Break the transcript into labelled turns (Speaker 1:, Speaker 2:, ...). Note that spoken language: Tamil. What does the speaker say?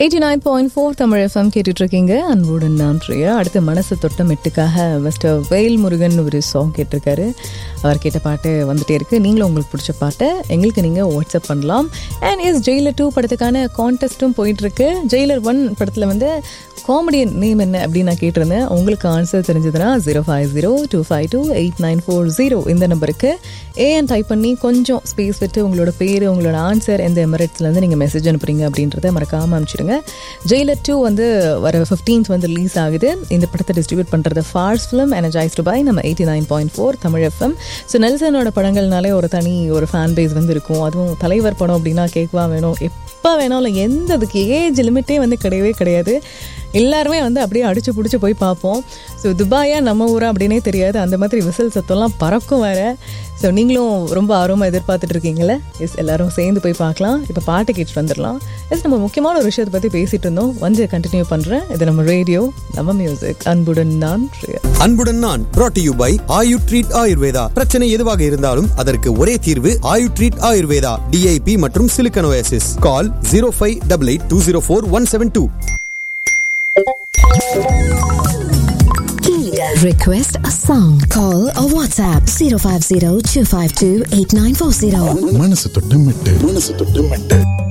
Speaker 1: Eighty nine point four Tamil FM கேட்டுட்டு இருக்கீங்க அன்புடன் நான் பிரியா அடுத்து மனசு தொட்டம் எட்டுக்காக மிஸ்டர் வேல் முருகன் ஒரு சாங் கேட்டிருக்காரு அவர் கேட்ட பாட்டு வந்துட்டே இருக்கு நீங்களும் உங்களுக்கு பிடிச்ச பாட்டை எங்களுக்கு நீங்கள் வாட்ஸ்அப் பண்ணலாம் அண்ட் எஸ் ஜெயிலர் டூ படத்துக்கான கான்டெஸ்ட்டும் போயிட்டு இருக்கு ஜெயிலர் ஒன் படத்தில் வந்து காமெடியன் நேம் என்ன அப்படின்னு நான் கேட்டிருந்தேன் உங்களுக்கு ஆன்சர் தெரிஞ்சதுன்னா zero five zero two five two eight nine four zero இந்த நம்பருக்கு ஏஎன் டைப் பண்ணி கொஞ்சம் ஸ்பேஸ் விட்டு உங்களோட பேர் உங்களோட ஆன்சர் எந்த எமிரேட்ஸ்லேருந்து நீங்கள் மெசேஜ் அனுப்புறீங்க அப்படின்றத மறக்காமல் அனுப்பிச்சிடுங்க ஜெயிலர் டூ வந்து வர ஃபிஃப்டீன்த் வந்து ரிலீஸ் ஆகுது இந்த படத்தை டிஸ்ட்ரிபியூட் பண்ணுறது ஃபார்ஸ் ஃபிலிம் எனர்ஜைஸ்டு பை நம்ம eighty nine point four Tamil FM so நெல்சனோட படங்கள்னாலே ஒரு தனி ஒரு ஃபேன் பேஸ் வந்து இருக்கும் அதுவும் தலைவர் படம் அப்படின்னா கேட்கவா வேணும் எப்போ வேணும் இல்லை எந்த அதுக்கு ஏஜ் லிமிட்டே வந்து கிடையவே கிடையாது எல்லாருமே வந்து அப்படியே அடிச்சு பிடிச்சி போய் பார்ப்போம் ஸோ துபாயா நம்ம ஊரா அப்படின்னே தெரியாது அந்த மாதிரி விசில் சத்தம்லாம் பறக்கும் வேற ஸோ நீங்களும் ரொம்ப ஆர்வமாக எதிர்பார்த்துட்டு இருக்கீங்களே எஸ் எல்லாரும் சேர்ந்து போய் பார்க்கலாம் இப்போ பாட்டு கேட்டு வந்துடலாம் எஸ் நம்ம முக்கியமான ஒரு விஷயத்தை பற்றி பேசிட்டு இருந்தோம் வந்து கண்டினியூ பண்ணுறேன் இது நம்ம ரேடியோ நம்ம மியூசிக் அன்புடன் நான் பிரியா
Speaker 2: அன்புடன் நான் brought to you by Ayu treat Ayurveda பிரச்சனை எதுவாக இருந்தாலும் அதற்கு ஒரே தீர்வு ஆயு ட்ரீட் ஆயுர்வேதா டிஐபி மற்றும் silicosis call zero five double eight two zero four one seven two
Speaker 3: Request a song. Call or WhatsApp 050 252 8940.
Speaker 4: மனசு தொட்டு மெட்டு மனசு தொட்டு மெட்டு